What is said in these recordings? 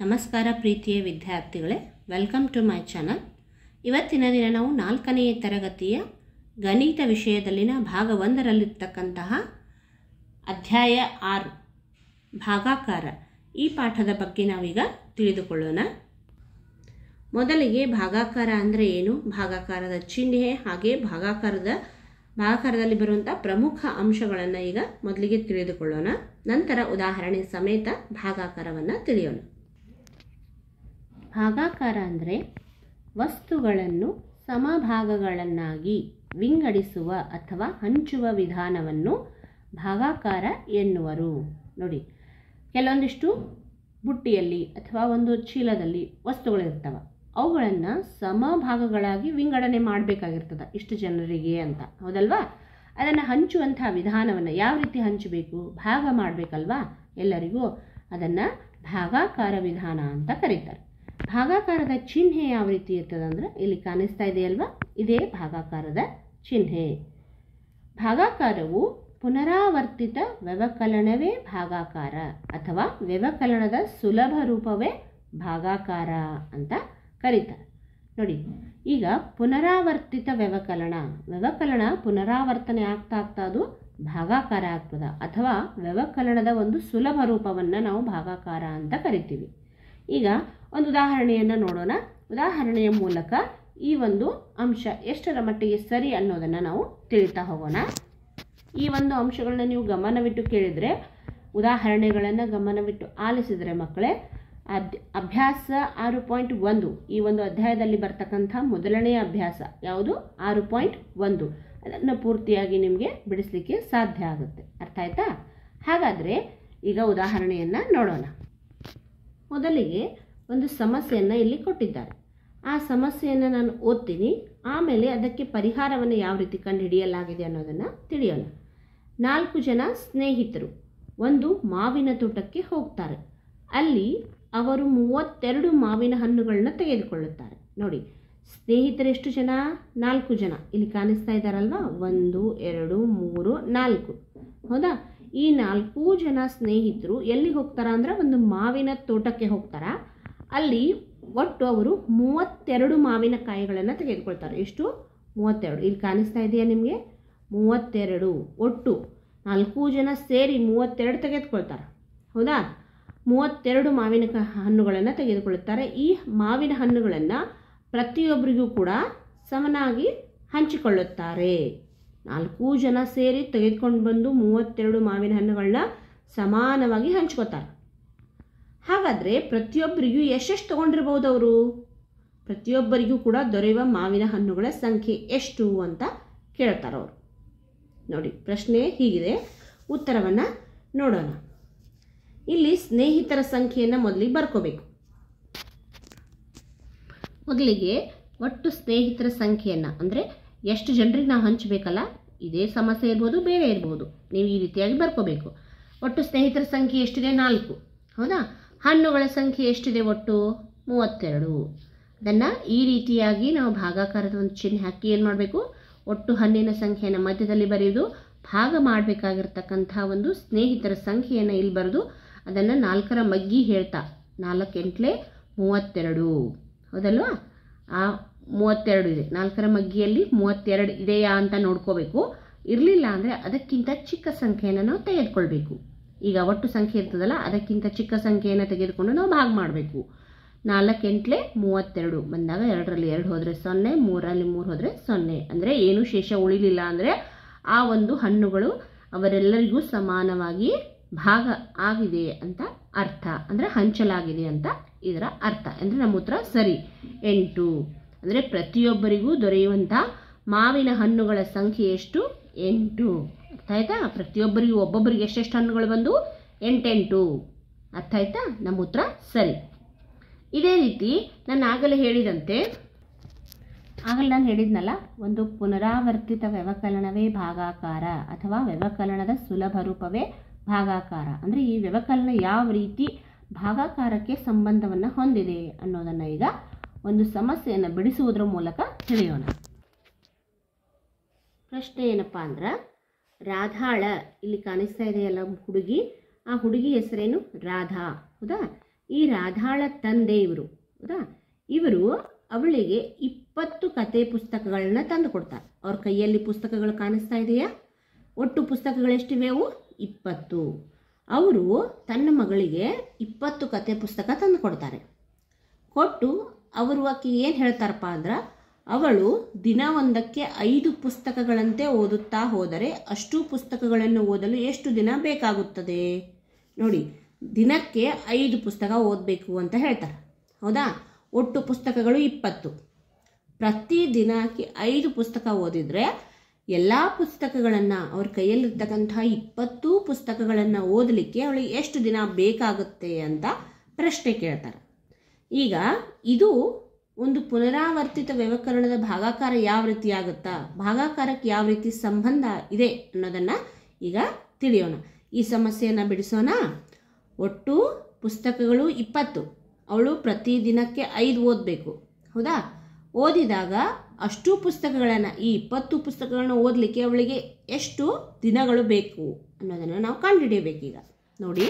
ನಮಸ್ಕಾರ ಪ್ರೀತಿಯ ವಿದ್ಯಾರ್ಥಿಗಳೇ ವೆಲ್ಕಮ್ ಟು ಮೈ ಚಾನಲ್ ಇವತ್ತಿನ ದಿನ ನಾವು ನಾಲ್ಕನೆಯ ತರಗತಿಯ ಗಣಿತ ವಿಷಯದಲ್ಲಿನ ಭಾಗ ಒಂದರಲ್ಲಿರ್ತಕ್ಕಂತಹ ಅಧ್ಯಾಯ ಆರು ಭಾಗಾಕಾರ ಈ ಪಾಠದ ಬಗ್ಗೆ ನಾವೀಗ ತಿಳಿದುಕೊಳ್ಳೋಣ ಮೊದಲಿಗೆ ಭಾಗಾಕಾರ ಅಂದರೆ ಏನು ಭಾಗಾಕಾರದ ಚಿಹ್ನೆ ಹಾಗೆ ಭಾಗಾಕಾರದ ಭಾಗಾಕಾರದಲ್ಲಿ ಬರುವಂಥ ಪ್ರಮುಖ ಅಂಶಗಳನ್ನು ಈಗ ಮೊದಲಿಗೆ ತಿಳಿದುಕೊಳ್ಳೋಣ ನಂತರ ಉದಾಹರಣೆ ಸಮೇತ ಭಾಗಾಕಾರವನ್ನು ತಿಳಿಯೋಣ ಭಾಗಾಕಾರ ಅಂದರೆ ವಸ್ತುಗಳನ್ನು ಸಮಭಾಗಗಳನ್ನಾಗಿ ವಿಂಗಡಿಸುವ ಅಥವಾ ಹಂಚುವ ವಿಧಾನವನ್ನು ಭಾಗಾಕಾರ ಎನ್ನುವರು ನೋಡಿ ಕೆಲವೊಂದಿಷ್ಟು ಬುಟ್ಟಿಯಲ್ಲಿ ಅಥವಾ ಒಂದು ಚೀಲದಲ್ಲಿ ವಸ್ತುಗಳಿರ್ತವೆ ಅವುಗಳನ್ನು ಸಮಭಾಗಗಳಾಗಿ ವಿಂಗಡಣೆ ಮಾಡಬೇಕಾಗಿರ್ತದೆ ಇಷ್ಟು ಜನರಿಗೆ ಅಂತ ಹೌದಲ್ವಾ ಅದನ್ನು ಹಂಚುವಂತಹ ವಿಧಾನವನ್ನು ಯಾವ ರೀತಿ ಹಂಚಬೇಕು ಭಾಗ ಮಾಡಬೇಕಲ್ವಾ ಎಲ್ಲರಿಗೂ ಅದನ್ನು ಭಾಗಾಕಾರ ವಿಧಾನ ಅಂತ ಕರೀತಾರೆ ಭಾಗಾಕಾರದ ಚಿಹ್ನೆ ಯಾವ ರೀತಿ ಇರ್ತದೆ ಅಂದ್ರೆ ಇಲ್ಲಿ ಕಾಣಿಸ್ತಾ ಇದೆಯಲ್ವಾ ಇದೇ ಭಾಗಾಕಾರದ ಚಿಹ್ನೆ ಭಾಗಾಕಾರವು ಪುನರಾವರ್ತಿತ ವ್ಯವಕಲನವೇ ಭಾಗಾಕಾರ ಅಥವಾ ವ್ಯವಕಲನದ ಸುಲಭ ರೂಪವೇ ಭಾಗಾಕಾರ ಅಂತ ಕರೀತಾರೆ ನೋಡಿ ಈಗ ಪುನರಾವರ್ತಿತ ವ್ಯವಕಲನ ವ್ಯವಕಲನ ಪುನರಾವರ್ತನೆ ಆಗ್ತಾ ಆಗ್ತಾ ಅದು ಭಾಗಾಕಾರ ಆಗ್ತದ ಅಥವಾ ವ್ಯವಕಲನದ ಒಂದು ಸುಲಭ ರೂಪವನ್ನು ನಾವು ಭಾಗಾಕಾರ ಅಂತ ಕರಿತೀವಿ ಈಗ ಒಂದು ಉದಾಹರಣೆಯನ್ನು ನೋಡೋಣ ಉದಾಹರಣೆಯ ಮೂಲಕ ಈ ಒಂದು ಅಂಶ ಎಷ್ಟರ ಮಟ್ಟಿಗೆ ಸರಿ ಅನ್ನೋದನ್ನು ನಾವು ತಿಳಿತಾ ಹೋಗೋಣ ಈ ಒಂದು ಅಂಶಗಳನ್ನ ನೀವು ಗಮನವಿಟ್ಟು ಕೇಳಿದರೆ ಉದಾಹರಣೆಗಳನ್ನು ಗಮನವಿಟ್ಟು ಆಲಿಸಿದರೆ ಮಕ್ಕಳೇ ಅದ್ ಅಭ್ಯಾಸ ಆರು ಪಾಯಿಂಟ್ ಒಂದು ಈ ಒಂದು ಅಧ್ಯಾಯದಲ್ಲಿ ಬರ್ತಕ್ಕಂಥ ಮೊದಲನೆಯ ಅಭ್ಯಾಸ ಯಾವುದು ಆರು ಪಾಯಿಂಟ್ ಒಂದು ಅದನ್ನು ಪೂರ್ತಿಯಾಗಿ ನಿಮಗೆ ಬಿಡಿಸಲಿಕ್ಕೆ ಸಾಧ್ಯ ಆಗುತ್ತೆ ಅರ್ಥ ಆಯ್ತಾ ಹಾಗಾದರೆ ಈಗ ಉದಾಹರಣೆಯನ್ನು ನೋಡೋಣ ಮೊದಲಿಗೆ ಒಂದು ಸಮಸ್ಯೆಯನ್ನು ಇಲ್ಲಿ ಕೊಟ್ಟಿದ್ದಾರೆ ಆ ಸಮಸ್ಯೆಯನ್ನು ನಾನು ಓದ್ತೀನಿ ಆಮೇಲೆ ಅದಕ್ಕೆ ಪರಿಹಾರವನ್ನು ಯಾವ ರೀತಿ ಕಂಡುಹಿಡಿಯಲಾಗಿದೆ ಅನ್ನೋದನ್ನು ತಿಳಿಯೋಣ ನಾಲ್ಕು ಜನ ಸ್ನೇಹಿತರು ಒಂದು ಮಾವಿನ ತೋಟಕ್ಕೆ ಹೋಗ್ತಾರೆ ಅಲ್ಲಿ ಅವರು ಮೂವತ್ತೆರಡು ಮಾವಿನ ಹಣ್ಣುಗಳನ್ನ ತೆಗೆದುಕೊಳ್ಳುತ್ತಾರೆ ನೋಡಿ ಸ್ನೇಹಿತರು ಎಷ್ಟು ಜನ ನಾಲ್ಕು ಜನ ಇಲ್ಲಿ ಕಾಣಿಸ್ತಾ ಇದ್ದಾರಲ್ವಾ ಒಂದು ಎರಡು ಮೂರು ನಾಲ್ಕು ಹೌದಾ ಈ ನಾಲ್ಕು ಜನ ಸ್ನೇಹಿತರು ಎಲ್ಲಿ ಹೋಗ್ತಾರ ಅಂದ್ರೆ ಒಂದು ಮಾವಿನ ತೋಟಕ್ಕೆ ಹೋಗ್ತಾರ ಅಲ್ಲಿ ಒಟ್ಟು ಅವರು ಮೂವತ್ತೆರಡು ಮಾವಿನ ಕಾಯಿಗಳನ್ನು ತೆಗೆದುಕೊಳ್ತಾರೆ ಎಷ್ಟು ಮೂವತ್ತೆರಡು ಇಲ್ಲಿ ಕಾಣಿಸ್ತಾ ಇದೆಯಾ ನಿಮಗೆ ಮೂವತ್ತೆರಡು ಒಟ್ಟು ನಾಲ್ಕು ಜನ ಸೇರಿ ಮೂವತ್ತೆರಡು ತೆಗೆದುಕೊಳ್ತಾರೆ ಹೌದಾ ಮೂವತ್ತೆರಡು ಮಾವಿನ ಕ ಹಣ್ಣುಗಳನ್ನು ತೆಗೆದುಕೊಳ್ಳುತ್ತಾರೆ ಈ ಮಾವಿನ ಹಣ್ಣುಗಳನ್ನು ಪ್ರತಿಯೊಬ್ಬರಿಗೂ ಕೂಡ ಸಮನಾಗಿ ಹಂಚಿಕೊಳ್ಳುತ್ತಾರೆ ನಾಲ್ಕು ಜನ ಸೇರಿ ತೆಗೆದುಕೊಂಡು ಬಂದು ಮೂವತ್ತೆರಡು ಮಾವಿನ ಹಣ್ಣುಗಳನ್ನ ಸಮಾನವಾಗಿ ಹಂಚ್ಕೋತಾರೆ ಹಾಗಾದರೆ ಪ್ರತಿಯೊಬ್ಬರಿಗೂ ಎಷ್ಟೆಷ್ಟು ತೊಗೊಂಡಿರ್ಬೋದು ಅವರು ಪ್ರತಿಯೊಬ್ಬರಿಗೂ ಕೂಡ ದೊರೆಯುವ ಮಾವಿನ ಹಣ್ಣುಗಳ ಸಂಖ್ಯೆ ಎಷ್ಟು ಅಂತ ಕೇಳ್ತಾರೆ ಅವರು ನೋಡಿ ಪ್ರಶ್ನೆ ಹೀಗಿದೆ ಉತ್ತರವನ್ನು ನೋಡೋಣ ಇಲ್ಲಿ ಸ್ನೇಹಿತರ ಸಂಖ್ಯೆಯನ್ನು ಮೊದಲಿಗೆ ಬರ್ಕೋಬೇಕು ಮೊದಲಿಗೆ ಒಟ್ಟು ಸ್ನೇಹಿತರ ಸಂಖ್ಯೆಯನ್ನು ಅಂದರೆ ಎಷ್ಟು ಜನರಿಗೆ ನಾವು ಹಂಚಬೇಕಲ್ಲ ಇದೇ ಸಮಸ್ಯೆ ಇರ್ಬೋದು ಬೇರೆ ಇರ್ಬೋದು ನೀವು ಈ ರೀತಿಯಾಗಿ ಬರ್ಕೋಬೇಕು ಒಟ್ಟು ಸ್ನೇಹಿತರ ಸಂಖ್ಯೆ ಎಷ್ಟಿದೆ ನಾಲ್ಕು ಹೌದಾ ಹಣ್ಣುಗಳ ಸಂಖ್ಯೆ ಎಷ್ಟಿದೆ ಒಟ್ಟು ಮೂವತ್ತೆರಡು ಅದನ್ನು ಈ ರೀತಿಯಾಗಿ ನಾವು ಭಾಗಾಕಾರದ ಒಂದು ಚಿಹ್ನೆ ಹಾಕಿ ಏನು ಮಾಡಬೇಕು ಒಟ್ಟು ಹಣ್ಣಿನ ಸಂಖ್ಯೆಯನ್ನು ಮಧ್ಯದಲ್ಲಿ ಬರೆಯೋದು ಭಾಗ ಮಾಡಬೇಕಾಗಿರ್ತಕ್ಕಂಥ ಒಂದು ಸ್ನೇಹಿತರ ಸಂಖ್ಯೆಯನ್ನು ಇಲ್ಲಿ ಬರೆದು ಅದನ್ನು ನಾಲ್ಕರ ಮಗ್ಗಿ ಹೇಳ್ತಾ ನಾಲ್ಕು ಎಂಟ್ಲೆ ಮೂವತ್ತೆರಡು ಹೌದಲ್ವಾ ಆ ಮೂವತ್ತೆರಡು ಇದೆ ನಾಲ್ಕರ ಮಗ್ಗಿಯಲ್ಲಿ ಮೂವತ್ತೆರಡು ಇದೆಯಾ ಅಂತ ನೋಡ್ಕೋಬೇಕು ಇರಲಿಲ್ಲ ಅಂದರೆ ಅದಕ್ಕಿಂತ ಚಿಕ್ಕ ಸಂಖ್ಯೆಯನ್ನು ನಾವು ತೆಗೆದುಕೊಳ್ಬೇಕು ಈಗ ಒಟ್ಟು ಸಂಖ್ಯೆ ಇರ್ತದಲ್ಲ ಅದಕ್ಕಿಂತ ಚಿಕ್ಕ ಸಂಖ್ಯೆಯನ್ನು ತೆಗೆದುಕೊಂಡು ನಾವು ಭಾಗ ಮಾಡಬೇಕು ನಾಲ್ಕು ಎಂಟ್ಲೆ ಮೂವತ್ತೆರಡು ಬಂದಾಗ ಎರಡರಲ್ಲಿ ಎರಡು ಹೋದರೆ ಸೊನ್ನೆ ಮೂರರಲ್ಲಿ ಮೂರು ಹೋದರೆ ಸೊನ್ನೆ ಅಂದರೆ ಏನು ಶೇಷ ಉಳಿಲಿಲ್ಲ ಅಂದರೆ ಆ ಒಂದು ಹಣ್ಣುಗಳು ಅವರೆಲ್ಲರಿಗೂ ಸಮಾನವಾಗಿ ಭಾಗ ಆಗಿದೆ ಅಂತ ಅರ್ಥ ಅಂದರೆ ಹಂಚಲಾಗಿದೆ ಅಂತ ಇದರ ಅರ್ಥ ಅಂದರೆ ನಮ್ಮ ಉತ್ತರ ಸರಿ ಎಂಟು ಅಂದರೆ ಪ್ರತಿಯೊಬ್ಬರಿಗೂ ದೊರೆಯುವಂಥ ಮಾವಿನ ಹಣ್ಣುಗಳ ಸಂಖ್ಯೆ ಎಷ್ಟು ಎಂಟು ಅರ್ಥ ಆಯ್ತಾ ಪ್ರತಿಯೊಬ್ಬರಿಗೂ ಒಬ್ಬೊಬ್ಬರಿಗೆ ಎಷ್ಟೆಷ್ಟು ಹಣ್ಣುಗಳು ಬಂದು ಎಂಟೆಂಟು ಅರ್ಥ ಆಯ್ತಾ ನಮ್ಮ ಉತ್ತರ ಸರಿ ಇದೇ ರೀತಿ ನಾನು ಆಗಲೇ ಹೇಳಿದಂತೆ ಆಗಲೇ ನಾನು ಹೇಳಿದ್ನಲ್ಲ ಒಂದು ಪುನರಾವರ್ತಿತ ವ್ಯವಕಲನವೇ ಭಾಗಾಕಾರ ಅಥವಾ ವ್ಯವಕಲನದ ಸುಲಭ ರೂಪವೇ ಭಾಗಾಕಾರ ಅಂದರೆ ಈ ವ್ಯವಕಲನ ಯಾವ ರೀತಿ ಭಾಗಾಕಾರಕ್ಕೆ ಸಂಬಂಧವನ್ನು ಹೊಂದಿದೆ ಅನ್ನೋದನ್ನು ಈಗ ಒಂದು ಸಮಸ್ಯೆಯನ್ನು ಬಿಡಿಸುವುದರ ಮೂಲಕ ತಿಳಿಯೋಣ ಪ್ರಶ್ನೆ ಏನಪ್ಪ ಅಂದ್ರೆ ರಾಧಾಳ ಇಲ್ಲಿ ಕಾಣಿಸ್ತಾ ಇದೆಯಲ್ಲ ಹುಡುಗಿ ಆ ಹುಡುಗಿ ಹೆಸರೇನು ರಾಧಾ ಹೌದಾ ಈ ರಾಧಾಳ ತಂದೆ ಇವರು ಹೌದಾ ಇವರು ಅವಳಿಗೆ ಇಪ್ಪತ್ತು ಕತೆ ಪುಸ್ತಕಗಳನ್ನ ತಂದು ಕೊಡ್ತಾರೆ ಅವ್ರ ಕೈಯಲ್ಲಿ ಪುಸ್ತಕಗಳು ಕಾಣಿಸ್ತಾ ಇದೆಯಾ ಒಟ್ಟು ಪುಸ್ತಕಗಳೆಷ್ಟಿವೆ ಅವು ಇಪ್ಪತ್ತು ಅವರು ತನ್ನ ಮಗಳಿಗೆ ಇಪ್ಪತ್ತು ಕತೆ ಪುಸ್ತಕ ತಂದು ಕೊಡ್ತಾರೆ ಕೊಟ್ಟು ಅವರು ಆಕೆ ಏನು ಹೇಳ್ತಾರಪ್ಪ ಅಂದ್ರೆ ಅವಳು ದಿನ ಒಂದಕ್ಕೆ ಐದು ಪುಸ್ತಕಗಳಂತೆ ಓದುತ್ತಾ ಹೋದರೆ ಅಷ್ಟು ಪುಸ್ತಕಗಳನ್ನು ಓದಲು ಎಷ್ಟು ದಿನ ಬೇಕಾಗುತ್ತದೆ ನೋಡಿ ದಿನಕ್ಕೆ ಐದು ಪುಸ್ತಕ ಓದಬೇಕು ಅಂತ ಹೇಳ್ತಾರೆ ಹೌದಾ ಒಟ್ಟು ಪುಸ್ತಕಗಳು ಇಪ್ಪತ್ತು ಪ್ರತಿ ದಿನಕ್ಕೆ ಐದು ಪುಸ್ತಕ ಓದಿದರೆ ಎಲ್ಲ ಪುಸ್ತಕಗಳನ್ನು ಅವ್ರ ಕೈಯಲ್ಲಿರ್ತಕ್ಕಂಥ ಇಪ್ಪತ್ತು ಪುಸ್ತಕಗಳನ್ನು ಓದಲಿಕ್ಕೆ ಅವಳಿಗೆ ಎಷ್ಟು ದಿನ ಬೇಕಾಗುತ್ತೆ ಅಂತ ಪ್ರಶ್ನೆ ಕೇಳ್ತಾರೆ ಈಗ ಇದು ಒಂದು ಪುನರಾವರ್ತಿತ ವ್ಯವಕರಣದ ಭಾಗಾಕಾರ ಯಾವ ರೀತಿ ಆಗುತ್ತಾ ಭಾಗಾಕಾರಕ್ಕೆ ಯಾವ ರೀತಿ ಸಂಬಂಧ ಇದೆ ಅನ್ನೋದನ್ನು ಈಗ ತಿಳಿಯೋಣ ಈ ಸಮಸ್ಯೆಯನ್ನು ಬಿಡಿಸೋಣ ಒಟ್ಟು ಪುಸ್ತಕಗಳು ಇಪ್ಪತ್ತು ಅವಳು ಪ್ರತಿ ದಿನಕ್ಕೆ ಐದು ಓದಬೇಕು ಹೌದಾ ಓದಿದಾಗ ಅಷ್ಟು ಪುಸ್ತಕಗಳನ್ನು ಈ ಇಪ್ಪತ್ತು ಪುಸ್ತಕಗಳನ್ನು ಓದಲಿಕ್ಕೆ ಅವಳಿಗೆ ಎಷ್ಟು ದಿನಗಳು ಬೇಕು ಅನ್ನೋದನ್ನು ನಾವು ಕಂಡುಹಿಡಿಯಬೇಕೀಗ ನೋಡಿ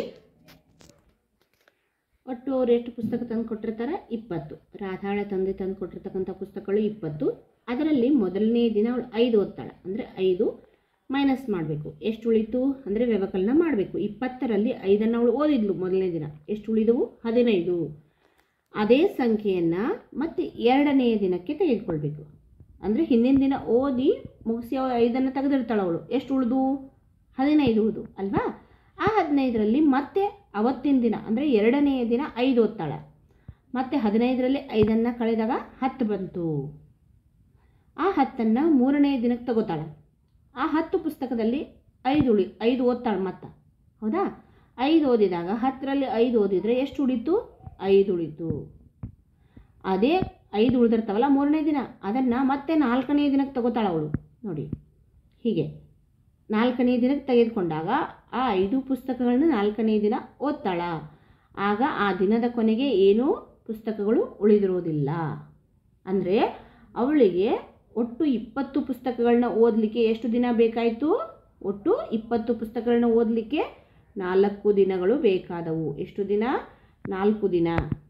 ಒಟ್ಟು ಅವ್ರು ಎಷ್ಟು ಪುಸ್ತಕ ತಂದು ಕೊಟ್ಟಿರ್ತಾರೆ ಇಪ್ಪತ್ತು ರಾಧಾಳ ತಂದೆ ತಂದು ಕೊಟ್ಟಿರ್ತಕ್ಕಂಥ ಪುಸ್ತಕಗಳು ಇಪ್ಪತ್ತು ಅದರಲ್ಲಿ ಮೊದಲನೇ ದಿನ ಅವಳು ಐದು ಓದ್ತಾಳೆ ಅಂದರೆ ಐದು ಮೈನಸ್ ಮಾಡಬೇಕು ಎಷ್ಟು ಉಳಿತು ಅಂದರೆ ವ್ಯವಕಲನ ಮಾಡಬೇಕು ಇಪ್ಪತ್ತರಲ್ಲಿ ಐದನ್ನು ಅವಳು ಓದಿದ್ಲು ಮೊದಲನೇ ದಿನ ಎಷ್ಟು ಉಳಿದವು ಹದಿನೈದು ಅದೇ ಸಂಖ್ಯೆಯನ್ನು ಮತ್ತೆ ಎರಡನೆಯ ದಿನಕ್ಕೆ ತೆಗೆದುಕೊಳ್ಬೇಕು ಅಂದರೆ ಹಿಂದಿನ ದಿನ ಓದಿ ಮುಗಿಸಿ ಅವಳು ಐದನ್ನು ತೆಗೆದಿರ್ತಾಳೆ ಅವಳು ಎಷ್ಟು ಉಳಿದು ಹದಿನೈದು ಉಳಿದು ಅಲ್ವಾ ಆ ಹದಿನೈದರಲ್ಲಿ ಮತ್ತೆ ಅವತ್ತಿನ ದಿನ ಅಂದರೆ ಎರಡನೆಯ ದಿನ ಐದು ಓದ್ತಾಳೆ ಮತ್ತು ಹದಿನೈದರಲ್ಲಿ ಐದನ್ನು ಕಳೆದಾಗ ಹತ್ತು ಬಂತು ಆ ಹತ್ತನ್ನು ಮೂರನೇ ದಿನಕ್ಕೆ ತಗೋತಾಳೆ ಆ ಹತ್ತು ಪುಸ್ತಕದಲ್ಲಿ ಐದು ಉಳಿ ಐದು ಓದ್ತಾಳೆ ಮತ್ತೆ ಹೌದಾ ಐದು ಓದಿದಾಗ ಹತ್ತರಲ್ಲಿ ಐದು ಓದಿದರೆ ಎಷ್ಟು ಉಳಿತು ಐದು ಉಳಿತು ಅದೇ ಐದು ಉಳಿದಿರ್ತಾವಲ್ಲ ಮೂರನೇ ದಿನ ಅದನ್ನು ಮತ್ತೆ ನಾಲ್ಕನೇ ದಿನಕ್ಕೆ ತಗೋತಾಳೆ ಅವಳು ನೋಡಿ ಹೀಗೆ ನಾಲ್ಕನೇ ದಿನಕ್ಕೆ ತೆಗೆದುಕೊಂಡಾಗ ಆ ಐದು ಪುಸ್ತಕಗಳನ್ನ ನಾಲ್ಕನೇ ದಿನ ಓದ್ತಾಳ ಆಗ ಆ ದಿನದ ಕೊನೆಗೆ ಏನೂ ಪುಸ್ತಕಗಳು ಉಳಿದಿರೋದಿಲ್ಲ ಅಂದರೆ ಅವಳಿಗೆ ಒಟ್ಟು ಇಪ್ಪತ್ತು ಪುಸ್ತಕಗಳನ್ನ ಓದಲಿಕ್ಕೆ ಎಷ್ಟು ದಿನ ಬೇಕಾಯಿತು ಒಟ್ಟು ಇಪ್ಪತ್ತು ಪುಸ್ತಕಗಳನ್ನ ಓದಲಿಕ್ಕೆ ನಾಲ್ಕು ದಿನಗಳು ಬೇಕಾದವು ಎಷ್ಟು ದಿನ ನಾಲ್ಕು ದಿನ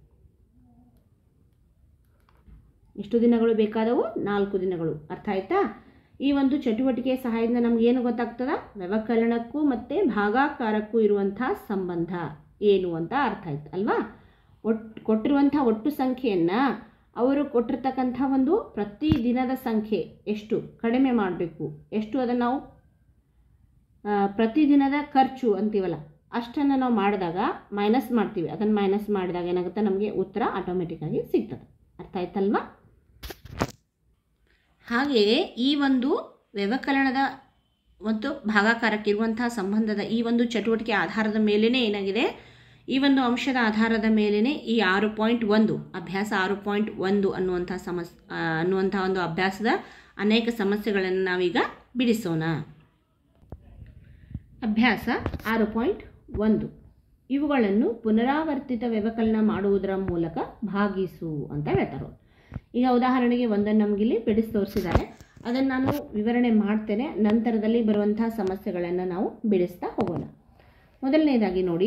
ಎಷ್ಟು ದಿನಗಳು ಬೇಕಾದವು ನಾಲ್ಕು ದಿನಗಳು ಅರ್ಥ ಆಯ್ತಾ ಈ ಒಂದು ಚಟುವಟಿಕೆಯ ಸಹಾಯದಿಂದ ನಮ್ಗೆ ಏನು ಗೊತ್ತಾಗ್ತದ ವ್ಯವಕಲನಕ್ಕೂ ಮತ್ತು ಭಾಗಾಕಾರಕ್ಕೂ ಇರುವಂಥ ಸಂಬಂಧ ಏನು ಅಂತ ಅರ್ಥ ಆಯ್ತು ಅಲ್ವಾ ಒಟ್ಟು ಕೊಟ್ಟಿರುವಂಥ ಒಟ್ಟು ಸಂಖ್ಯೆಯನ್ನು ಅವರು ಕೊಟ್ಟಿರ್ತಕ್ಕಂಥ ಒಂದು ಪ್ರತಿ ದಿನದ ಸಂಖ್ಯೆ ಎಷ್ಟು ಕಡಿಮೆ ಮಾಡಬೇಕು ಎಷ್ಟು ಅದನ್ನು ನಾವು ಆ, ಪ್ರತಿದಿನದ ಖರ್ಚು ಅಂತೀವಲ್ಲ ಅಷ್ಟನ್ನು ನಾವು ಮಾಡಿದಾಗ ಮೈನಸ್ ಮಾಡ್ತೀವಿ ಅದನ್ನು ಮೈನಸ್ ಮಾಡಿದಾಗ ಏನಾಗುತ್ತೆ ನಮಗೆ ಉತ್ತರ ಆಟೋಮೆಟಿಕ್ಕಾಗಿ ಸಿಗ್ತದೆ ಅರ್ಥ ಆಯ್ತಲ್ವಾ ಹಾಗೆಯೇ ಈ ಒಂದು ವ್ಯವಕಲನದ ಮತ್ತು ಭಾಗಾಕಾರಕ್ಕಿರುವಂತಹ ಸಂಬಂಧದ ಈ ಒಂದು ಚಟುವಟಿಕೆ ಆಧಾರದ ಮೇಲೇ ಏನಾಗಿದೆ ಈ ಒಂದು ಅಂಶದ ಆಧಾರದ ಮೇಲೇ ಈ ಆರು ಪಾಯಿಂಟ್ ಒಂದು ಅಭ್ಯಾಸ ಆರು ಪಾಯಿಂಟ್ ಒಂದು ಅನ್ನುವಂಥ ಸಮಸ್ ಆ, ಅನ್ನುವಂಥ ಒಂದು ಅಭ್ಯಾಸದ ಅನೇಕ ಸಮಸ್ಯೆಗಳನ್ನು ನಾವೀಗ ಬಿಡಿಸೋಣ ಅಭ್ಯಾಸ ಆರು ಪಾಯಿಂಟ್ ಒಂದು ಇವುಗಳನ್ನು ಪುನರಾವರ್ತಿತ ವ್ಯವಕಲನ ಮಾಡುವುದರ ಮೂಲಕ ಭಾಗಿಸು ಅಂತ ಹೇಳ್ತಾರೆ ಅವ್ರು. ಈಗ ಉದಾಹರಣೆಗೆ ಒಂದನ್ನು ನಮಗಿಲ್ಲಿ ಬಿಡಿಸಿ ತೋರಿಸಿದ್ದಾರೆ ಅದನ್ನು ನಾನು ವಿವರಣೆ ಮಾಡ್ತೇನೆ ನಂತರದಲ್ಲಿ ಬರುವಂತಹ ಸಮಸ್ಯೆಗಳನ್ನು ನಾವು ಬಿಡಿಸ್ತಾ ಹೋಗೋಣ ಮೊದಲನೇದಾಗಿ ನೋಡಿ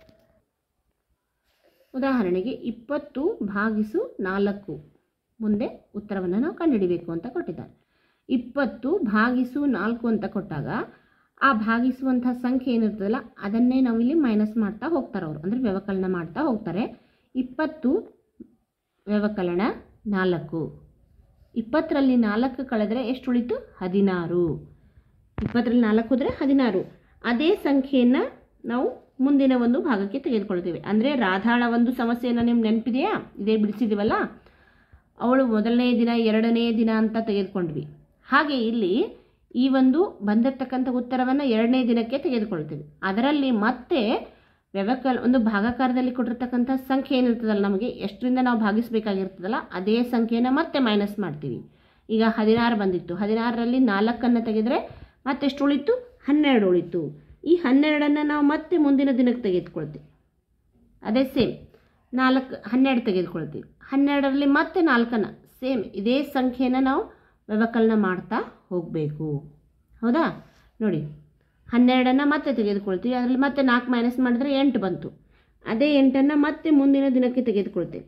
ಉದಾಹರಣೆಗೆ ಇಪ್ಪತ್ತು ಭಾಗಿಸು ನಾಲ್ಕು ಮುಂದೆ ಉತ್ತರವನ್ನು ನಾವು ಕಂಡುಹಿಡಿಬೇಕು ಅಂತ ಕೊಟ್ಟಿದ್ದಾರೆ ಇಪ್ಪತ್ತು ಭಾಗಿಸು ನಾಲ್ಕು ಅಂತ ಕೊಟ್ಟಾಗ ಆ ಭಾಗಿಸುವಂಥ ಸಂಖ್ಯೆ ಏನಿರ್ತದಲ್ಲ ಅದನ್ನೇ ನಾವು ಇಲ್ಲಿ ಮೈನಸ್ ಮಾಡ್ತಾ ಹೋಗ್ತಾರೆ ಅವರು ಅಂದರೆ ವ್ಯವಕಲನ ಮಾಡ್ತಾ ಹೋಗ್ತಾರೆ ಇಪ್ಪತ್ತು ವ್ಯವಕಲನ ನಾಲ್ಕು ಇಪ್ಪತ್ತರಲ್ಲಿ ನಾಲ್ಕು ಕಳೆದರೆ ಎಷ್ಟು ಉಳಿತು ಹದಿನಾರು ಇಪ್ಪತ್ತರಲ್ಲಿ ನಾಲ್ಕು ಹೋದರೆ ಹದಿನಾರು ಅದೇ ಸಂಖ್ಯೆಯನ್ನು ನಾವು ಮುಂದಿನ ಒಂದು ಭಾಗಕ್ಕೆ ತೆಗೆದುಕೊಳ್ತೇವೆ ಅಂದರೆ ರಾಧಾಳ ಒಂದು ಸಮಸ್ಯೆಯನ್ನು ನಿಮ್ಗೆ ನೆನಪಿದೆಯಾ ಇದೇ ಬಿಡಿಸಿದ್ದೀವಲ್ಲ ಅವಳು ಮೊದಲನೇ ದಿನ ಎರಡನೇ ದಿನ ಅಂತ ತೆಗೆದುಕೊಂಡ್ವಿ ಹಾಗೆ ಇಲ್ಲಿ ಈ ಒಂದು ಬಂದಿರತಕ್ಕಂಥ ಉತ್ತರವನ್ನು ಎರಡನೇ ದಿನಕ್ಕೆ ತೆಗೆದುಕೊಳ್ತೀವಿ ಅದರಲ್ಲಿ ಮತ್ತೆ ವ್ಯವಕಲ್ ಒಂದು ಭಾಗಾಕಾರದಲ್ಲಿ ಕೊಟ್ಟಿರ್ತಕ್ಕಂಥ ಸಂಖ್ಯೆ ಏನಿರ್ತದಲ್ಲ ನಮಗೆ ಎಷ್ಟರಿಂದ ನಾವು ಭಾಗಿಸಬೇಕಾಗಿರ್ತದಲ್ಲ ಅದೇ ಸಂಖ್ಯೆಯನ್ನು ಮತ್ತೆ ಮೈನಸ್ ಮಾಡ್ತೀವಿ ಈಗ ಹದಿನಾರು ಬಂದಿತ್ತು ಹದಿನಾರರಲ್ಲಿ ನಾಲ್ಕನ್ನು ತೆಗೆದರೆ ಮತ್ತೆಷ್ಟು ಉಳಿತು ಹನ್ನೆರಡು ಉಳಿತು ಈ ಹನ್ನೆರಡನ್ನು ನಾವು ಮತ್ತೆ ಮುಂದಿನ ದಿನಕ್ಕೆ ತೆಗೆದುಕೊಳ್ತೀವಿ ಅದೇ ಸೇಮ್ ನಾಲ್ಕು ಹನ್ನೆರಡು ತೆಗೆದುಕೊಳ್ತೀವಿ ಹನ್ನೆರಡರಲ್ಲಿ ಮತ್ತೆ ನಾಲ್ಕನ್ನು ಸೇಮ್ ಇದೇ ಸಂಖ್ಯೆಯನ್ನು ನಾವು ವ್ಯವಕಲನ ಮಾಡ್ತಾ ಹೋಗಬೇಕು ಹೌದಾ ನೋಡಿ ಹನ್ನೆರಡನ್ನು ಮತ್ತೆ ತೆಗೆದುಕೊಳ್ತೀವಿ ಅದರಲ್ಲಿ ಮತ್ತೆ ನಾಲ್ಕು ಮೈನಸ್ ಮಾಡಿದರೆ ಎಂಟು ಬಂತು ಅದೇ ಎಂಟನ್ನು ಮತ್ತೆ ಮುಂದಿನ ದಿನಕ್ಕೆ ತೆಗೆದುಕೊಳ್ತೇವೆ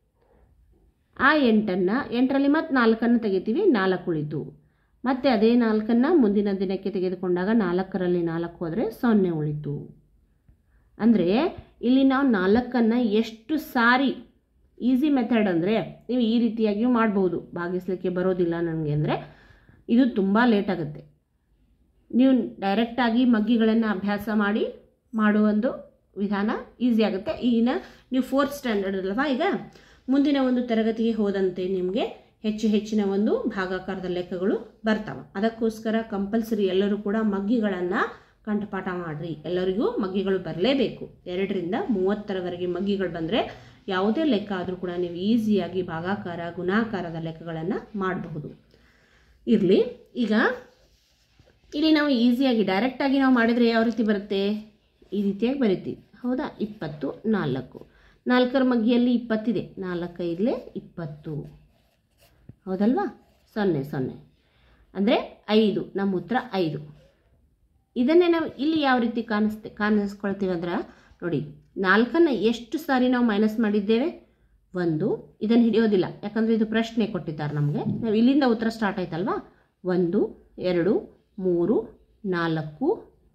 ಆ ಎಂಟನ್ನು ಎಂಟರಲ್ಲಿ ಮತ್ತೆ ನಾಲ್ಕನ್ನು ತೆಗಿತೀವಿ ನಾಲ್ಕು ಉಳಿತು ಮತ್ತೆ ಅದೇ ನಾಲ್ಕನ್ನು ಮುಂದಿನ ದಿನಕ್ಕೆ ತೆಗೆದುಕೊಂಡಾಗ ನಾಲ್ಕರಲ್ಲಿ ನಾಲ್ಕು ಹೋದರೆ ಸೊನ್ನೆ ಉಳಿತು ಅಂದರೆ ಇಲ್ಲಿ ನಾವು ನಾಲ್ಕನ್ನು ಎಷ್ಟು ಸಾರಿ ಈಸಿ ಮೆಥಡ್ ಅಂದರೆ ನೀವು ಈ ರೀತಿಯಾಗಿಯೂ ಮಾಡ್ಬೋದು ಭಾಗಿಸ್ಲಿಕ್ಕೆ ಬರೋದಿಲ್ಲ ನನಗೆ ಅಂದರೆ ಇದು ತುಂಬ ಲೇಟ್ ಆಗುತ್ತೆ ನೀವು ಡೈರೆಕ್ಟಾಗಿ ಮಗ್ಗಿಗಳನ್ನು ಅಭ್ಯಾಸ ಮಾಡಿ ಮಾಡುವ ಒಂದು ವಿಧಾನ ಈಸಿ ಆಗುತ್ತೆ ಈಗಿನ ನೀವು ಫೋರ್ತ್ ಸ್ಟ್ಯಾಂಡರ್ಡ್ ಅಲ್ವಾ ಈಗ ಮುಂದಿನ ಒಂದು ತರಗತಿಗೆ ಹೋದಂತೆ ನಿಮಗೆ ಹೆಚ್ಚು ಹೆಚ್ಚಿನ ಒಂದು ಭಾಗಾಕಾರದ ಲೆಕ್ಕಗಳು ಬರ್ತಾವೆ ಅದಕ್ಕೋಸ್ಕರ ಕಂಪಲ್ಸರಿ ಎಲ್ಲರೂ ಕೂಡ ಮಗ್ಗಿಗಳನ್ನು ಕಂಠಪಾಠ ಮಾಡಿರಿ ಎಲ್ಲರಿಗೂ ಮಗ್ಗಿಗಳು ಬರಲೇಬೇಕು ಎರಡರಿಂದ ಮೂವತ್ತರವರೆಗೆ ಮಗ್ಗಿಗಳು ಬಂದರೆ ಯಾವುದೇ ಲೆಕ್ಕ ಆದರೂ ಕೂಡ ನೀವು ಈಸಿಯಾಗಿ ಭಾಗಾಕಾರ ಗುಣಾಕಾರದ ಲೆಕ್ಕಗಳನ್ನು ಮಾಡಬಹುದು ಇರಲಿ ಈಗ ಇಲ್ಲಿ ನಾವು ಈಸಿಯಾಗಿ ಡೈರೆಕ್ಟಾಗಿ ನಾವು ಮಾಡಿದರೆ ಯಾವ ರೀತಿ ಬರುತ್ತೆ ಈ ರೀತಿಯಾಗಿ ಬರಿತೀವಿ ಹೌದಾ ಇಪ್ಪತ್ತು ನಾಲ್ಕು ನಾಲ್ಕರ ಮಗ್ಗಿಯಲ್ಲಿ ಇಪ್ಪತ್ತಿದೆ ನಾಲ್ಕೈದಲೇ ಇಪ್ಪತ್ತು ಹೌದಲ್ವಾ ಸೊನ್ನೆ ಸೊನ್ನೆ ಅಂದರೆ ಐದು ನಮ್ಮ ಉತ್ತರ ಐದು ಇದನ್ನೇ ನಾವು ಇಲ್ಲಿ ಯಾವ ರೀತಿ ಕಾಣಿಸ್ತೆ ಕಾಣಿಸ್ಕೊಳ್ತೀವಿ ಅಂದ್ರೆ ನೋಡಿ ನಾಲ್ಕನ್ನು ಎಷ್ಟು ಸಾರಿ ನಾವು ಮೈನಸ್ ಮಾಡಿದ್ದೇವೆ ಒಂದು ಇದನ್ನು ಹಿಡಿಯೋದಿಲ್ಲ ಯಾಕಂದರೆ ಇದು ಪ್ರಶ್ನೆ ಕೊಟ್ಟಿದ್ದಾರೆ ನಮಗೆ ನಾವು ಇಲ್ಲಿಂದ ಉತ್ತರ ಸ್ಟಾರ್ಟ್ ಆಯ್ತಲ್ವಾ ಒಂದು ಎರಡು ಮೂರು ನಾಲ್ಕು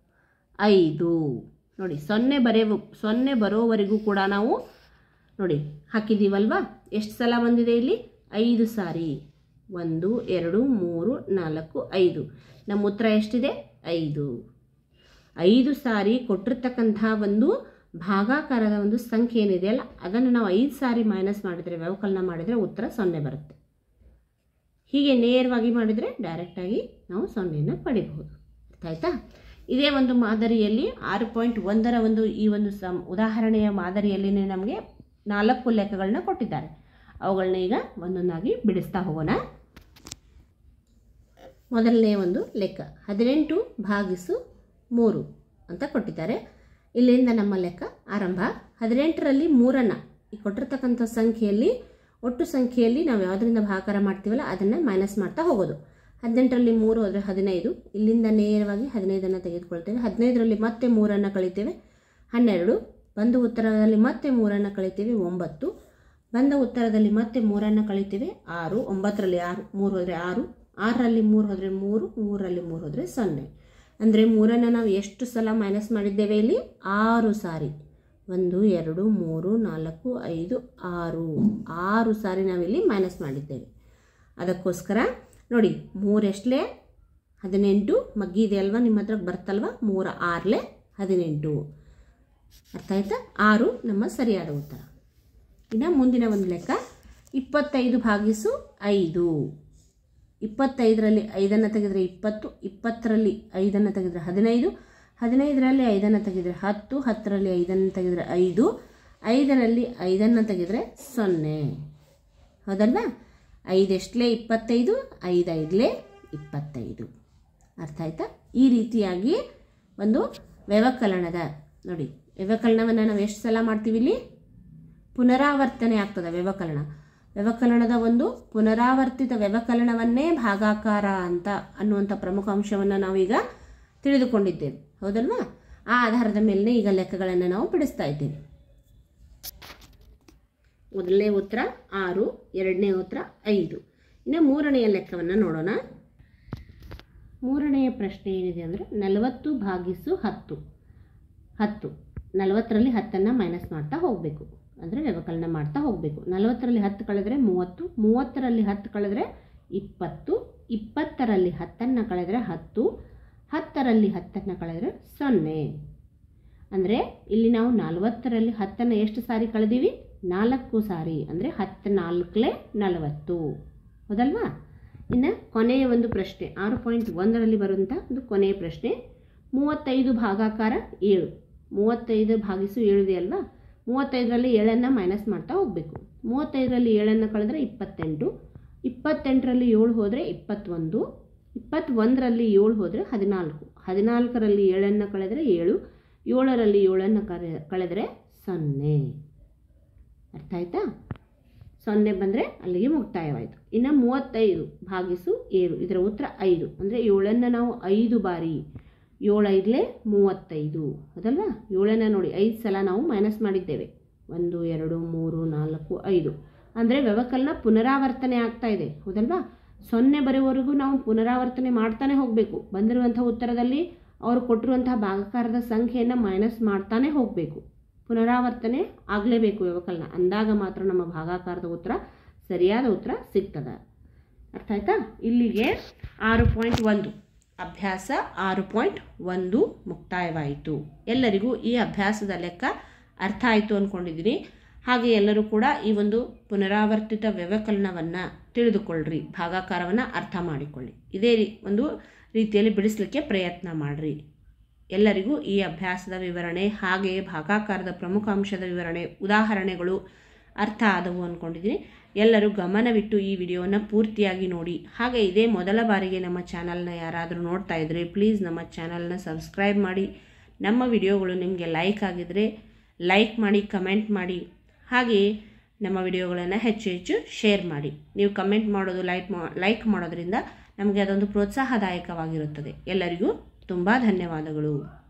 ಐದು ನೋಡಿ ಸೊನ್ನೆ ಬರೆಯವು ಸೊನ್ನೆ ಬರೋವರೆಗೂ ಕೂಡ ನಾವು ನೋಡಿ ಹಾಕಿದ್ದೀವಲ್ವಾ ಎಷ್ಟು ಸಲ ಬಂದಿದೆ ಇಲ್ಲಿ ಐದು ಸಾರಿ ಒಂದು ಎರಡು ಮೂರು ನಾಲ್ಕು ಐದು ನಮ್ಮ ಉತ್ತರ ಎಷ್ಟಿದೆ ಐದು ಐದು ಸಾರಿ ಕೊಟ್ಟಿರ್ತಕ್ಕಂಥ ಒಂದು ಭಾಗಾಕಾರದ ಒಂದು ಸಂಖ್ಯೆ ಏನಿದೆಯಲ್ಲ ಅದನ್ನು ನಾವು ಐದು ಸಾರಿ ಮೈನಸ್ ಮಾಡಿದರೆ ವ್ಯವಕಲನ ಮಾಡಿದರೆ ಉತ್ತರ ಸೊನ್ನೆ ಬರುತ್ತೆ ಹೀಗೆ ನೇರವಾಗಿ ಮಾಡಿದರೆ ಡೈರೆಕ್ಟಾಗಿ ನಾವು ಸೊನ್ನೆಯನ್ನು ಪಡಿಬಹುದು ಅರ್ಥ ಆಯ್ತಾ ಇದೇ ಒಂದು ಮಾದರಿಯಲ್ಲಿ ಆರು ಪಾಯಿಂಟ್ ಒಂದರ ಒಂದು ಈ ಒಂದು ಸಂ ಉದಾಹರಣೆಯ ಮಾದರಿಯಲ್ಲಿನೇ ನಮಗೆ ನಾಲ್ಕು ಲೆಕ್ಕಗಳನ್ನ ಕೊಟ್ಟಿದ್ದಾರೆ ಅವುಗಳನ್ನ ಈಗ ಒಂದೊಂದಾಗಿ ಬಿಡಿಸ್ತಾ ಹೋಗೋಣ ಮೊದಲನೇ ಒಂದು ಲೆಕ್ಕ ಹದಿನೆಂಟು ಭಾಗಿಸು ಮೂರು ಅಂತ ಕೊಟ್ಟಿದ್ದಾರೆ ಇಲ್ಲಿಂದ ನಮ್ಮ ಲೆಕ್ಕ ಆರಂಭ ಹದಿನೆಂಟರಲ್ಲಿ ಮೂರನ್ನು ಈ ಕೊಟ್ಟಿರ್ತಕ್ಕಂಥ ಸಂಖ್ಯೆಯಲ್ಲಿ ಒಟ್ಟು ಸಂಖ್ಯೆಯಲ್ಲಿ ನಾವು ಯಾವುದರಿಂದ ಭಾಗಾಕಾರ ಮಾಡ್ತೀವಲ್ಲ ಅದನ್ನು ಮೈನಸ್ ಮಾಡ್ತಾ ಹೋಗೋದು ಹದಿನೆಂಟರಲ್ಲಿ ಮೂರು ಹೋದರೆ ಹದಿನೈದು ಇಲ್ಲಿಂದ ನೇರವಾಗಿ ಹದಿನೈದನ್ನು ತೆಗೆದುಕೊಳ್ತೇವೆ ಹದಿನೈದರಲ್ಲಿ ಮತ್ತೆ ಮೂರನ್ನು ಕಳಿತೇವೆ ಹನ್ನೆರಡು ಬಂದ ಉತ್ತರದಲ್ಲಿ ಮತ್ತೆ ಮೂರನ್ನು ಕಳಿತೇವೆ ಒಂಬತ್ತು ಬಂದ ಉತ್ತರದಲ್ಲಿ ಮತ್ತೆ ಮೂರನ್ನು ಕಳಿತೇವೆ ಆರು ಒಂಬತ್ತರಲ್ಲಿ ಆರು ಮೂರು ಹೋದರೆ ಆರು ಆರರಲ್ಲಿ ಮೂರು ಹೋದರೆ ಮೂರು ಮೂರರಲ್ಲಿ ಮೂರು ಹೋದರೆ ಸೊನ್ನೆ ಅಂದರೆ ಮೂರನ್ನು ನಾವು ಎಷ್ಟು ಸಲ ಮೈನಸ್ ಮಾಡಿದ್ದೇವೆ ಇಲ್ಲಿ ಆರು ಸಾರಿ ಒಂದು ಎರಡು ಮೂರು ನಾಲ್ಕು ಐದು ಆರು ಆರು ಸಾರಿ ನಾವಿಲ್ಲಿ ಮೈನಸ್ ಮಾಡಿದ್ದೇವೆ ಅದಕ್ಕೋಸ್ಕರ ನೋಡಿ ಮೂರೆಷ್ಟಲೇ ಹದಿನೆಂಟು ಮಗ್ಗಿ ಇದೆ ಅಲ್ವಾ ನಿಮ್ಮ ಹತ್ರ ಬರ್ತಲ್ವಾ ಮೂರ ಆರ್ಲೆ ಹದಿನೆಂಟು ಅರ್ಥ ಆಯ್ತಾ ಆರು ನಮ್ಮ ಸರಿಯಾದ ಉತ್ತರ ಇನ್ನು ಮುಂದಿನ ಒಂದು ಲೆಕ್ಕ ಇಪ್ಪತ್ತೈದು ಭಾಗಿಸು ಐದು ಇಪ್ಪತ್ತೈದರಲ್ಲಿ ಐದನ್ನು ತೆಗೆದರೆ ಇಪ್ಪತ್ತು ಇಪ್ಪತ್ತರಲ್ಲಿ ಐದನ್ನು ತೆಗೆದರೆ ಹದಿನೈದು ಹದಿನೈದರಲ್ಲಿ ಐದನ್ನು ತೆಗೆದರೆ ಹತ್ತು ಹತ್ತರಲ್ಲಿ ಐದನ್ನು ತೆಗೆದರೆ ಐದು ಐದರಲ್ಲಿ ಐದನ್ನು ತೆಗೆದರೆ ಸೊನ್ನೆ ಹೌದಲ್ವಾ ಐದೆಷ್ಟಲೇ ಇಪ್ಪತ್ತೈದು ಐದೈದಲೇ ಇಪ್ಪತ್ತೈದು ಅರ್ಥ ಆಯ್ತಾ ಈ ರೀತಿಯಾಗಿ ಒಂದು ವ್ಯವಕಲನದ ನೋಡಿ ವ್ಯವಕಲನವನ್ನು ನಾವು ಎಷ್ಟು ಸಲ ಮಾಡ್ತೀವಿ ಇಲ್ಲಿ ಪುನರಾವರ್ತನೆ ಆಗ್ತದೆ ವ್ಯವಕಲನ ವ್ಯವಕಲನದ ಒಂದು ಪುನರಾವರ್ತಿತ ವ್ಯವಕಲನವನ್ನೇ ಭಾಗಾಕಾರ ಅಂತ ಅನ್ನುವಂಥ ಪ್ರಮುಖ ಅಂಶವನ್ನು ನಾವೀಗ ತಿಳಿದುಕೊಂಡಿದ್ದೇವೆ ಹೌದಲ್ವಾ ಆ ಆಧಾರದ ಮೇಲೆ ಈಗ ಲೆಕ್ಕಗಳನ್ನು ನಾವು ಬಿಡಿಸ್ತಾ ಇದ್ದೇವೆ ಮೊದಲನೇ ಉತ್ತರ ಆರು ಎರಡನೇ ಉತ್ತರ ಐದು ಇನ್ನು ಮೂರನೆಯ ಲೆಕ್ಕವನ್ನು ನೋಡೋಣ ಮೂರನೆಯ ಪ್ರಶ್ನೆ ಏನಿದೆ ಅಂದರೆ ನಲವತ್ತು ಭಾಗಿಸು ಹತ್ತು ಹತ್ತು ನಲವತ್ತರಲ್ಲಿ ಹತ್ತನ್ನು ಮೈನಸ್ ಮಾಡ್ತಾ ಹೋಗಬೇಕು ಅಂದರೆ ವ್ಯವಕಲನ ಮಾಡ್ತಾ ಹೋಗಬೇಕು ನಲವತ್ತರಲ್ಲಿ ಹತ್ತು ಕಳೆದರೆ ಮೂವತ್ತು ಮೂವತ್ತರಲ್ಲಿ ಹತ್ತು ಕಳೆದರೆ ಇಪ್ಪತ್ತು ಇಪ್ಪತ್ತರಲ್ಲಿ ಹತ್ತನ್ನು ಕಳೆದರೆ ಹತ್ತು ಹತ್ತರಲ್ಲಿ ಹತ್ತನ್ನು ಕಳೆದರೆ ಸೊನ್ನೆ ಅಂದರೆ ಇಲ್ಲಿ ನಾವು ನಲವತ್ತರಲ್ಲಿ ಹತ್ತನ್ನು ಎಷ್ಟು ಸಾರಿ ಕಳೆದೀವಿ ನಾಲ್ಕು ಸಾರಿ ಅಂದರೆ ಹತ್ತು ನಾಲ್ಕಲೇ ನಲವತ್ತು ಹೌದಲ್ವಾ ಇನ್ನು ಕೊನೆಯ ಒಂದು ಪ್ರಶ್ನೆ ಆರು ಪಾಯಿಂಟ್ ಒಂದರಲ್ಲಿ ಬರುವಂಥ ಒಂದು ಕೊನೆಯ ಪ್ರಶ್ನೆ ಮೂವತ್ತೈದು ಭಾಗಾಕಾರ ಏಳು ಮೂವತ್ತೈದು ಭಾಗಿಸು ಏಳು ಇದೆ ಅಲ್ವಾ ಮೂವತ್ತೈದರಲ್ಲಿ ಏಳನ್ನು ಮೈನಸ್ ಮಾಡ್ತಾ ಹೋಗಬೇಕು ಮೂವತ್ತೈದರಲ್ಲಿ ಏಳನ್ನು ಕಳೆದ್ರೆ ಇಪ್ಪತ್ತೆಂಟು ಇಪ್ಪತ್ತೆಂಟರಲ್ಲಿ ಏಳು ಹೋದರೆ ಇಪ್ಪತ್ತೊಂದು ಇಪ್ಪತ್ತೊಂದರಲ್ಲಿ ಏಳು ಹೋದರೆ ಹದಿನಾಲ್ಕು ಹದಿನಾಲ್ಕರಲ್ಲಿ ಏಳನ್ನು ಕಳೆದರೆ ಏಳು ಏಳರಲ್ಲಿ ಏಳನ್ನು ಕರೆ ಕಳೆದರೆ ಸೊನ್ನೆ ಅರ್ಥ ಆಯ್ತಾ ಸೊನ್ನೆ ಬಂದರೆ ಅಲ್ಲಿಗೆ ಮುಕ್ತಾಯವಾಯಿತು ಇನ್ನು ಮೂವತ್ತೈದು ಭಾಗಿಸು ಏಳು ಇದರ ಉತ್ತರ ಐದು ಅಂದರೆ ಏಳನ್ನು ನಾವು ಐದು ಬಾರಿ ಏಳು ಐದಲೇ ಮೂವತ್ತೈದು ಹೌದಲ್ವಾ ಏಳನ್ನ ನೋಡಿ ಐದು ಸಲ ನಾವು ಮೈನಸ್ ಮಾಡಿದ್ದೇವೆ ಒಂದು ಎರಡು ಮೂರು ನಾಲ್ಕು ಐದು ಅಂದರೆ ವ್ಯವಕಲನ ಪುನರಾವರ್ತನೆ ಆಗ್ತಾ ಇದೆ ಹೌದಲ್ವಾ ಸೊನ್ನೆ ಬರೋವರೆಗೂ ನಾವು ಪುನರಾವರ್ತನೆ ಮಾಡ್ತಾನೆ ಹೋಗಬೇಕು ಬಂದಿರುವಂಥ ಉತ್ತರದಲ್ಲಿ ಅವರು ಕೊಟ್ಟಿರುವಂತಹ ಭಾಗಕಾರದ ಸಂಖ್ಯೆಯನ್ನು ಮೈನಸ್ ಮಾಡ್ತಾನೆ ಹೋಗಬೇಕು ಪುನರಾವರ್ತನೆ ಆಗಲೇಬೇಕು ವ್ಯವಕಲನ ಅಂದಾಗ ಮಾತ್ರ ನಮ್ಮ ಭಾಗಾಕಾರದ ಉತ್ತರ ಸರಿಯಾದ ಉತ್ತರ ಸಿಗ್ತದೆ ಅರ್ಥ ಆಯ್ತಾ ಇಲ್ಲಿಗೆ ಆರು ಪಾಯಿಂಟ್ ಒಂದು ಅಭ್ಯಾಸ ಆರು ಪಾಯಿಂಟ್ ಒಂದು ಮುಕ್ತಾಯವಾಯಿತು ಎಲ್ಲರಿಗೂ ಈ ಅಭ್ಯಾಸದ ಲೆಕ್ಕ ಅರ್ಥ ಆಯಿತು ಅಂದ್ಕೊಂಡಿದ್ದೀನಿ ಹಾಗೆ ಎಲ್ಲರೂ ಕೂಡ ಈ ಒಂದು ಪುನರಾವರ್ತಿತ ವ್ಯವಕಲನವನ್ನು ತಿಳಿದುಕೊಳ್ಳ್ರಿ ಭಾಗಾಕಾರವನ್ನು ಅರ್ಥ ಮಾಡಿಕೊಳ್ಳಿ ಇದೇ ರೀ ಒಂದು ರೀತಿಯಲ್ಲಿ ಬಿಡಿಸಲಿಕ್ಕೆ ಪ್ರಯತ್ನ ಮಾಡಿರಿ ಎಲ್ಲರಿಗೂ ಈ ಅಭ್ಯಾಸದ ವಿವರಣೆ ಹಾಗೆಯೇ ಭಾಗಾಕಾರದ ಪ್ರಮುಖ ಅಂಶದ ವಿವರಣೆ ಉದಾಹರಣೆಗಳು ಅರ್ಥ ಆದವು ಅಂದ್ಕೊಂಡಿದ್ದೀನಿ ಎಲ್ಲರೂ ಗಮನವಿಟ್ಟು ಈ ವಿಡಿಯೋನ ಪೂರ್ತಿಯಾಗಿ ನೋಡಿ ಹಾಗೆ ಇದೇ ಮೊದಲ ಬಾರಿಗೆ ನಮ್ಮ ಚಾನಲ್ನ ಯಾರಾದರೂ ನೋಡ್ತಾ ಇದ್ದರೆ ಪ್ಲೀಸ್ ನಮ್ಮ ಚಾನಲ್ನ ಸಬ್ಸ್ಕ್ರೈಬ್ ಮಾಡಿ ನಮ್ಮ ವಿಡಿಯೋಗಳು ನಿಮಗೆ ಲೈಕ್ ಆಗಿದ್ದರೆ ಲೈಕ್ ಮಾಡಿ ಕಮೆಂಟ್ ಮಾಡಿ ಹಾಗೆಯೇ ನಮ್ಮ ವಿಡಿಯೋಗಳನ್ನು ಹೆಚ್ಚು ಹೆಚ್ಚು ಶೇರ್ ಮಾಡಿ ನೀವು ಕಮೆಂಟ್ ಮಾಡೋದು ಲೈಕ್ ಮಾ ಲೈಕ್ ಮಾಡೋದ್ರಿಂದ ನಮಗೆ ಅದೊಂದು ಪ್ರೋತ್ಸಾಹದಾಯಕವಾಗಿರುತ್ತದೆ ಎಲ್ಲರಿಗೂ ತುಂಬ ಧನ್ಯವಾದಗಳು